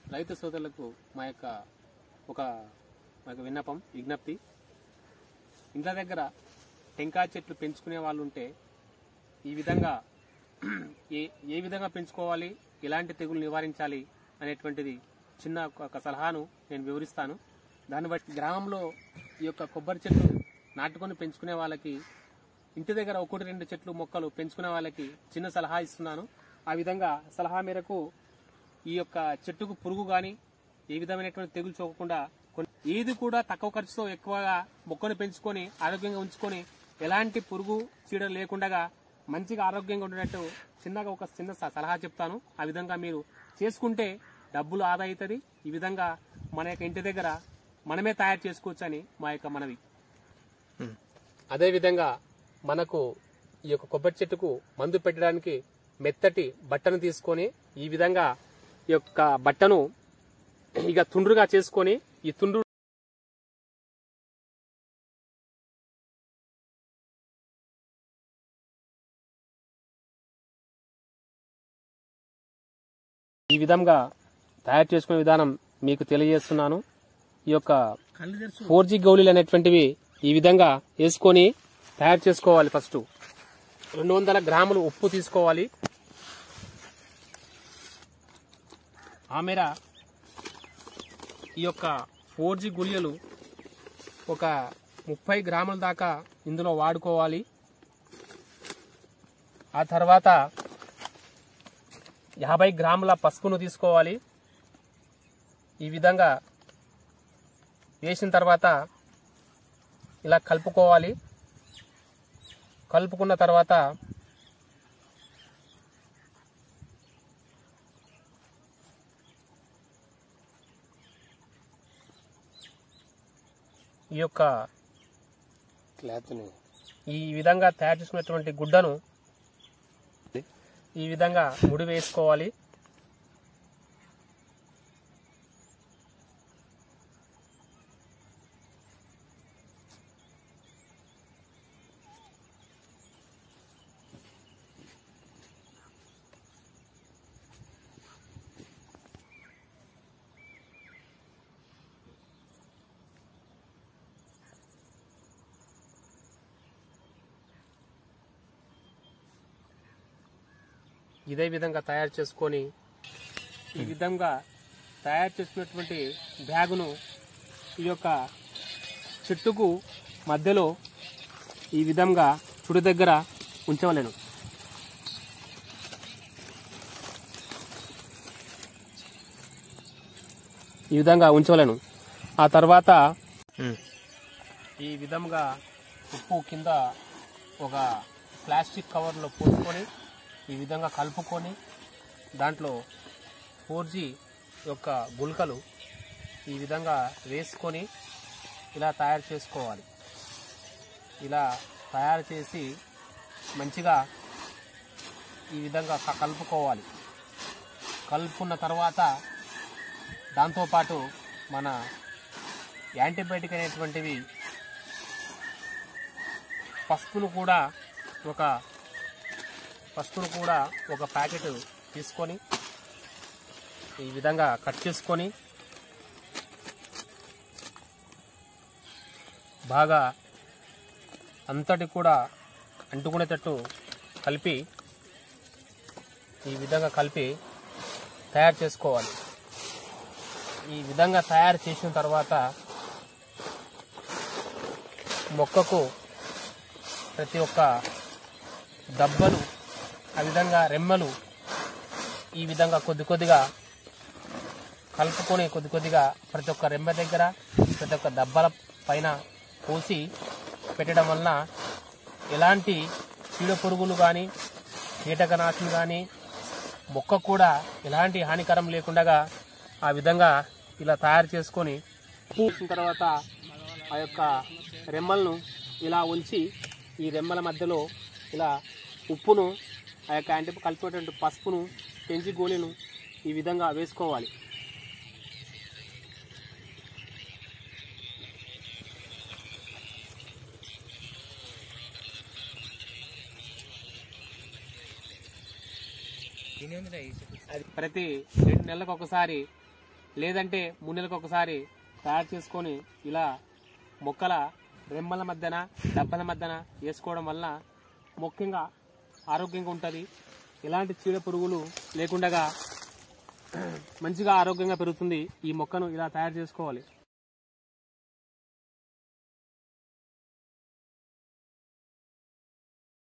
రైతు సోదరులకు మా యొక్క ఒక మా యొక్క విన్నపం విజ్ఞప్తి ఇంట్ల దగ్గర టెంకాయ చెట్లు పెంచుకునే వాళ్ళు ఉంటే ఈ విధంగా ఏ ఏ విధంగా పెంచుకోవాలి ఎలాంటి తెగులు నివారించాలి అనేటువంటిది చిన్న ఒక సలహాను నేను వివరిస్తాను దాన్ని బట్టి గ్రామంలో ఈ యొక్క కొబ్బరి చెట్లు నాటుకొని పెంచుకునే వాళ్ళకి ఇంటి దగ్గర ఒకటి రెండు చెట్లు మొక్కలు పెంచుకునే వాళ్ళకి చిన్న సలహా ఇస్తున్నాను ఆ విధంగా సలహా మేరకు ఈ యొక్క చెట్టుకు పురుగు కానీ ఏ విధమైనటువంటి తెగులు చూడకుండా కొన్ని- ఏది కూడా తక్కువ ఖర్చుతో ఎక్కువగా మొక్కను పెంచుకొని ఆరోగ్యంగా ఉంచుకొని ఎలాంటి పురుగు చీడ లేకుండా మంచిగా ఆరోగ్యంగా ఉండేటట్టు చిన్నగా ఒక చిన్న స- సలహా చెప్తాను ఆ విధంగా మీరు చేసుకుంటే డబ్బులు ఆదా అవుతుంది ఈ విధంగా మన యొక్క ఇంటి దగ్గర మనమే తయారు చేసుకోవచ్చు అని మా యొక్క మనవి అదే విధంగా మనకు ఈ యొక్క కొబ్బరి చెట్టుకు మందు పెట్టడానికి మెత్తటి బట్టను తీసుకొని ఈ విధంగా ఈ యొక్క బట్టను ఇక తుండ్రుగా చేసుకొని ఈ తుండ్రు ఈ విధంగా తయారు చేసుకునే విధానం మీకు తెలియజేస్తున్నాను ఈ యొక్క ఫోర్ జీ గౌళీలు అనేటువంటివి ఈ విధంగా వేసుకొని తయారు చేసుకోవాలి ఫస్ట్ రెండు వందల గ్రాములు ఉప్పు తీసుకోవాలి ఆ మేర ఈ యొక్క ఫోర్ జీ గుళియలు ఒక ముప్పై గ్రాముల దాకా ఇందులో వాడుకోవాలి ఆ తర్వాత యాభై గ్రాముల పసుపును తీసుకోవాలి ఈ విధంగా వేసిన తర్వాత ఇలా కలుపుకోవాలి కలుపుకున్న తర్వాత ఈ యొక్క ఈ విధంగా తయారు చేసుకున్నటువంటి గుడ్డను ఈ విధంగా ముడి వేసుకోవాలి ఇదే విధంగా తయారు చేసుకొని ఈ విధంగా తయారు చేసుకున్నటువంటి బ్యాగును ఈ యొక్క చెట్టుకు మధ్యలో ఈ విధంగా చుడి దగ్గర ఉంచవలేను ఈ విధంగా ఉంచవలేను ఆ తర్వాత ఈ విధంగా ఉప్పు కింద ఒక ప్లాస్టిక్ కవర్లో పోసుకొని ఈ విధంగా కలుపుకొని దాంట్లో ఫోర్ జీ యొక్క గుళికలు ఈ విధంగా వేసుకొని ఇలా తయారు చేసుకోవాలి ఇలా తయారు చేసి మంచిగా ఈ విధంగా క- కలుపుకోవాలి కలుపుకున్న తర్వాత దాంతోపాటు మన యాంటీబయాటిక్ అనేటువంటివి పసుపును కూడా ఒక పసుపును కూడా ఒక ప్యాకెట్ తీసుకొని ఈ విధంగా కట్ చేసుకొని బాగా అంతటి కూడా అంటుకునేటట్టు కలిపి ఈ విధంగా కలిపి తయారు చేసుకోవాలి ఈ విధంగా తయారు చేసిన తర్వాత మొక్కకు ప్రతి ఒక్క దబ్బలు ఆ విధంగా రెమ్మలు ఈ విధంగా కొద్ది కొద్దిగా కలుపుకొని కొద్ది కొద్దిగా ప్రతి ఒక్క రెమ్మ దగ్గర ప్రతి ఒక్క దబ్బల పైన పోసి పెట్టడం వలన ఎలాంటి చీడ పురుగులు కానీ కీటకనాశులు కానీ మొక్క కూడా ఎలాంటి హానికరం లేకుండా ఆ విధంగా ఇలా తయారు చేసుకొని పూసిన తర్వాత ఆ యొక్క రెమ్మలను ఇలా ఉంచి ఈ రెమ్మల మధ్యలో ఇలా ఉప్పును ఆ యొక్క యాంటీ కలిపినటువంటి పసుపును పెంచి గోళీను ఈ విధంగా వేసుకోవాలి అది ప్రతి రెండు నెలలకు ఒకసారి లేదంటే మూడు నెలలకు ఒకసారి తయారు చేసుకొని ఇలా మొక్కల రెమ్మల మధ్యన డబ్బల మధ్యన వేసుకోవడం వల్ల ముఖ్యంగా ఆరోగ్యంగా ఉంటుంది ఎలాంటి చీడ పురుగులు లేకుండా మంచిగా ఆరోగ్యంగా పెరుగుతుంది ఈ మొక్కను ఇలా తయారు చేసుకోవాలి